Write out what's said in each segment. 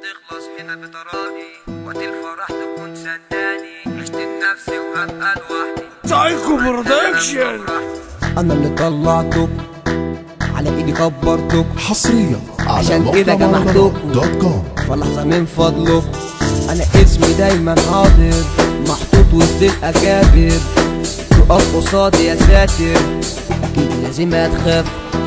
هتخلص هنا بطرائي وقت الفرح تكون سنداني عشت لنفسي وهبقى لوحدي تايكو برودكشن انا اللي طلعتك على ايدي كبرتك حصريا على عشان كده موقع جمعتكم. مهرجانات دوت كوم فلحظة من فضلك انا اسمي دايما حاضر محطوط وسط الاكابر تقف قصادي يا ساتر اكيد لازم هتخاف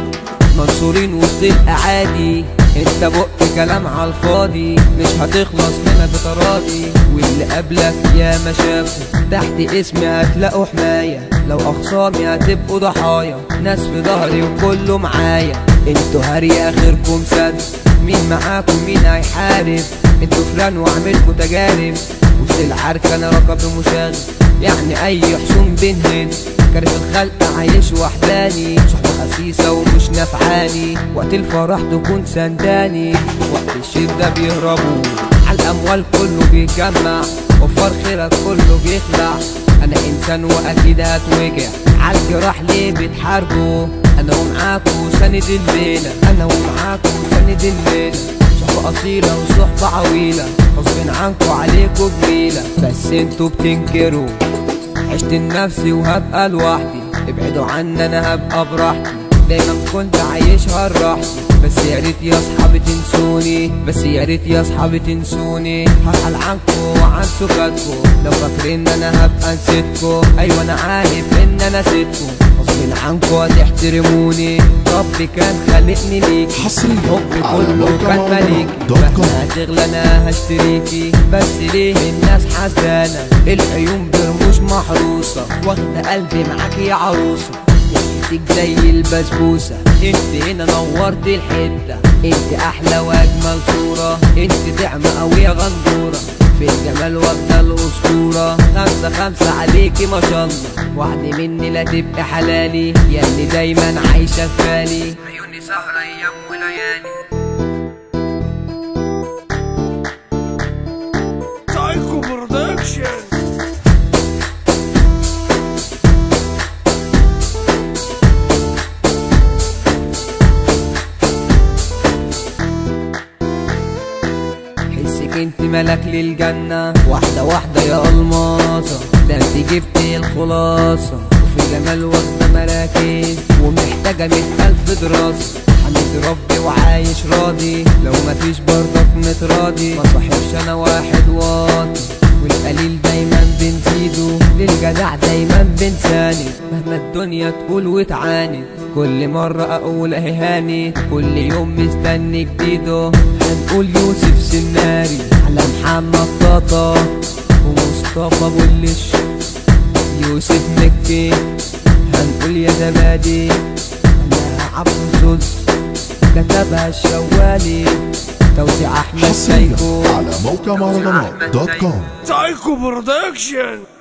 منصورين وسط الاعادي انت بق كلام على الفاضي مش هتخلص منها بتراضي واللي قبلك يا ما شافوا تحت اسمي هتلاقوا حماية لو اخصامي هتبقوا ضحايا ناس في ظهري وكله معايا انتوا هري اخركم سد مين معاكم مين هيحارب انتوا فلان واعملكوا تجارب وسط العركة انا رقب مشاغب يعني اي حسوم بنهد كارف الخلق عايش وحداني صحبة خسيسة ومش نفعاني وقت الفرح تكون سنداني وقت الشدة بيهربوا على الاموال كله بيتجمع وفر خيرك كله بيخلع انا انسان واكيد هتوجع عالجراح ليه بتحاربوا انا ومعاكوا سند الليلة انا ومعاكوا سند الليلة صحبة أصيلة وصحبة عويلة غصب عنكوا عليكوا جميلة بس انتوا بتنكروا عشت لنفسي وهبقى لوحدي ابعدوا عني انا هبقى براحتي دايما كنت عايشها الراحتي بس يا ريت يا اصحابي تنسوني بس يا ريت يا اصحابي تنسوني هرحل عنكو وعن سكاتكو لو فاكرين ان انا هبقى نسيتكو ايوه انا عارف ان انا نسيتكو غصب عنكو هتحترموني ربي كان خلقني ليكي حصرياً حبي على كله موقع كان مهرجانات مليكي دوت كوم. مهما هتغلى انا هشتريكي بس ليه الناس حزانة العيون برموش محروسة واخدة قلبي معاكي يا عروسة ضحكتك زي البسبوسة انت هنا نورت الحتة انت احلى واجمل صورة انت دعمة قوية غندورة في الجمال واخدة الاسطورة خمسة خمسة عليكي ما شاء الله وعد مني لا تبقى حلالي يا اللي دايما عايشة في بالي عيوني سهرة ايام وليالي تايكو برودكشن حسك انت ملك للجنة واحدة واحدة يا الماظة ده انت جبتي الخلاصة وفي جمال واخدة مراكز ومحتاجة مية ألف دراسة حمد ربي وعايش راضي لو مفيش برضك متراضي ما صاحبش انا واحد واطي والقليل دايما بنزيده للجدع دايما بنساند مهما الدنيا تقول وتعاند كل مرة اقول اهي هاني كل يوم مستني جديده هنقول يوسف سناري على محمد طاطا ومصطفى بولش يوسف مكي هنقول يا زبادي انا عبد الزوز كتبها الشوالي توزيع احمد حصريا سيكو على موقع مهرجانات دوت كوم تايكو برودكشن